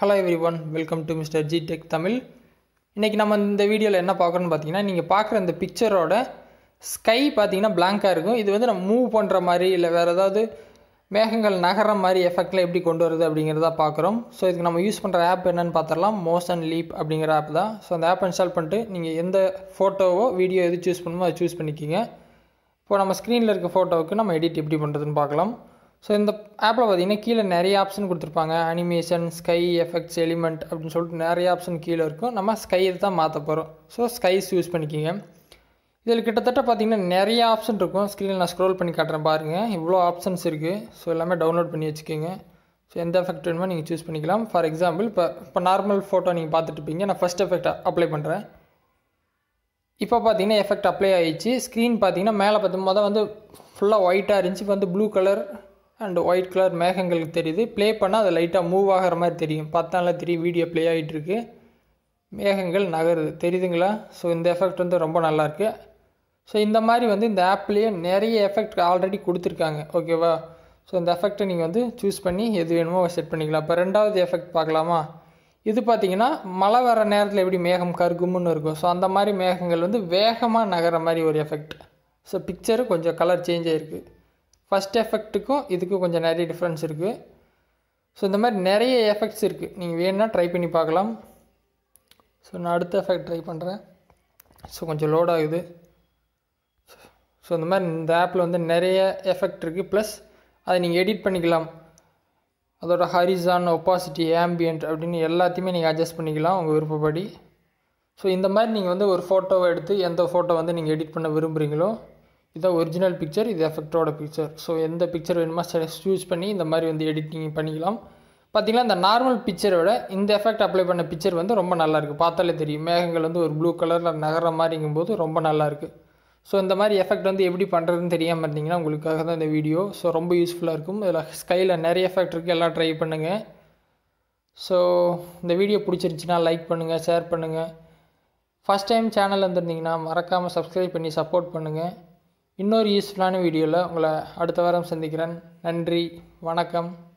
hello everyone welcome to mister G tech Tamil இன்றைக்கி நம்ம இந்த வீடியோவில் என்ன பார்க்குறோன்னு பார்த்தீங்கன்னா நீங்கள் பார்க்குற இந்த பிக்சரோட ஸ்கை பார்த்தீங்கன்னா பிளாங்காக இருக்கும் இது வந்து நம்ம மூவ் பண்ணுற மாதிரி இல்லை வேறு ஏதாவது மேகங்கள் நகர மாதிரி எஃபெக்டில் எப்படி கொண்டு வருது அப்படிங்கிறத பார்க்குறோம் ஸோ இதுக்கு நம்ம யூஸ் பண்ணுற ஆப் என்னென்னு பார்த்துடலாம் மோஷன் லீப் அப்படிங்கிற ஆப் தான் ஸோ அந்த ஆப் இன்ஸ்டால் பண்ணிட்டு நீங்கள் எந்த ஃபோட்டோவோ வீடியோ எது சூஸ் பண்ணுமோ அதை சூஸ் பண்ணிக்கிங்க இப்போ நம்ம ஸ்க்ரீனில் இருக்க ஃபோட்டோவுக்கு நம்ம எடிட் எப்படி பண்ணுறதுன்னு பார்க்கலாம் ஸோ இந்த ஆப்பில் பார்த்தீங்கன்னா கீழே நிறைய ஆப்ஷன் கொடுத்துருப்பாங்க அனிமேஷன் ஸ்கை எஃபெக்ட்ஸ் எலிமெண்ட் அப்படின்னு சொல்லிட்டு நிறைய ஆப்ஷன் கீழே இருக்கும் நம்ம ஸ்கையை தான் மாற்ற போகிறோம் ஸோ ஸ்கைஸ் யூஸ் பண்ணிக்கிங்க இதில் கிட்டத்தட்ட பார்த்தீங்கன்னா நிறைய ஆப்ஷன் இருக்கும் ஸ்க்ரீனில் நான் ஸ்க்ரோல் பண்ணி காட்டுறேன் பாருங்கள் இவ்வளோ ஆப்ஷன்ஸ் இருக்குது ஸோ எல்லாமே டவுன்லோட் பண்ணி வச்சுக்கோங்க ஸோ எந்த எஃபெக்ட் வேணுமோ நீங்கள் சூஸ் பண்ணிக்கலாம் ஃபார் எக்ஸாம்பிள் இப்போ இப்போ நார்மல் ஃபோட்டோ நீங்கள் பார்த்துட்டு இருப்பீங்க நான் ஃபஸ்ட் எஃபெக்ட் அப்ளை பண்ணுறேன் இப்போ பார்த்தீங்கன்னா எஃபெக்ட் அப்ளை ஆகிடுச்சு ஸ்க்ரீன் பார்த்தீங்கன்னா மேலே பார்த்தும் போது வந்து ஃபுல்லாக ஒயிட்டாக இருந்துச்சு இப்போ வந்து blue colour and white colour மேகங்களுக்கு தெரியுது ப்ளே பண்ணால் அது லைட்டாக மூவ் ஆகிற மாதிரி தெரியும் பார்த்தால தெரியும் வீடியோ ப்ளே ஆகிட்டு இருக்கு மேகங்கள் நகருது தெரியுதுங்களா ஸோ இந்த எஃபெக்ட் வந்து ரொம்ப நல்லாயிருக்கு ஸோ இந்த மாதிரி வந்து இந்த ஆப்லேயே நிறைய எஃபெக்ட் ஆல்ரெடி கொடுத்துருக்காங்க ஓகேவா ஸோ இந்த எஃபெக்ட்டை நீங்கள் வந்து சூஸ் பண்ணி எது வேணுமோ செட் பண்ணிக்கலாம் இப்போ ரெண்டாவது எஃபெக்ட் பார்க்கலாமா இது பார்த்தீங்கன்னா மழை வர நேரத்தில் எப்படி மேகம் கருகும்னு இருக்கும் ஸோ அந்த மாதிரி மேகங்கள் வந்து வேகமாக நகர மாதிரி ஒரு எஃபெக்ட் ஸோ பிக்சரு கொஞ்சம் கலர் சேஞ்ச் ஆகிருக்கு ஃபஸ்ட் எஃபெக்ட்டுக்கும் இதுக்கும் கொஞ்சம் நிறைய டிஃப்ரென்ஸ் இருக்குது ஸோ இந்த மாதிரி நிறைய எஃபெக்ட்ஸ் இருக்குது நீங்கள் வேணும்னா ட்ரை பண்ணி பார்க்கலாம் ஸோ நான் அடுத்த எஃபெக்ட் ட்ரை பண்ணுறேன் ஸோ கொஞ்சம் லோட் ஆகுது ஸோ இந்த மாதிரி இந்த ஆப்பில் வந்து நிறைய எஃபெக்ட் இருக்குது ப்ளஸ் அதை நீங்கள் எடிட் பண்ணிக்கலாம் அதோட ஹரிசான் ஒப்பாசிட்டி ஆம்பியன்ட் அப்படின்னு எல்லாத்தையுமே நீங்கள் அட்ஜஸ்ட் பண்ணிக்கலாம் உங்கள் விருப்பப்படி ஸோ இந்த மாதிரி நீங்கள் வந்து ஒரு ஃபோட்டோவை எடுத்து எந்த ஃபோட்டோ வந்து நீங்கள் எடிட் பண்ண விரும்புகிறீங்களோ இதான் ஒரிஜினல் பிக்சர் இது எஃபெக்டோட பிக்சர் ஸோ எந்த பிக்சர் வேணுமோ சூஸ் பண்ணி இந்த மாதிரி வந்து எடிட்டிங் பண்ணிக்கலாம் பார்த்திங்கன்னா இந்த நார்மல் பிக்சரை விட இந்த எஃபெக்ட் அப்ளை பண்ண பிக்சர் வந்து ரொம்ப நல்லாயிருக்கு பார்த்தாலே தெரியும் மேகங்கள் வந்து ஒரு ப்ளூ கலரில் நகர மாதிரிங்கும்போது ரொம்ப நல்லாயிருக்கு ஸோ இந்த மாதிரி எஃபெக்ட் வந்து எப்படி பண்ணுறதுன்னு தெரியாமல் இருந்தீங்கன்னா உங்களுக்காக தான் இந்த வீடியோ ஸோ ரொம்ப யூஸ்ஃபுல்லாக இருக்கும் இதில் ஸ்கையில் நிறைய எஃபெக்ட் இருக்குது எல்லாம் ட்ரை பண்ணுங்கள் ஸோ இந்த வீடியோ பிடிச்சிருந்துச்சின்னா லைக் பண்ணுங்கள் ஷேர் பண்ணுங்கள் ஃபஸ்ட் டைம் சேனல் வந்துருந்தீங்கன்னா மறக்காமல் சப்ஸ்கிரைப் பண்ணி சப்போர்ட் பண்ணுங்கள் இன்னொரு யூஸ்ஃபுல்லான வீடியோவில் உங்களை அடுத்த வாரம் சந்திக்கிறேன் நன்றி வணக்கம்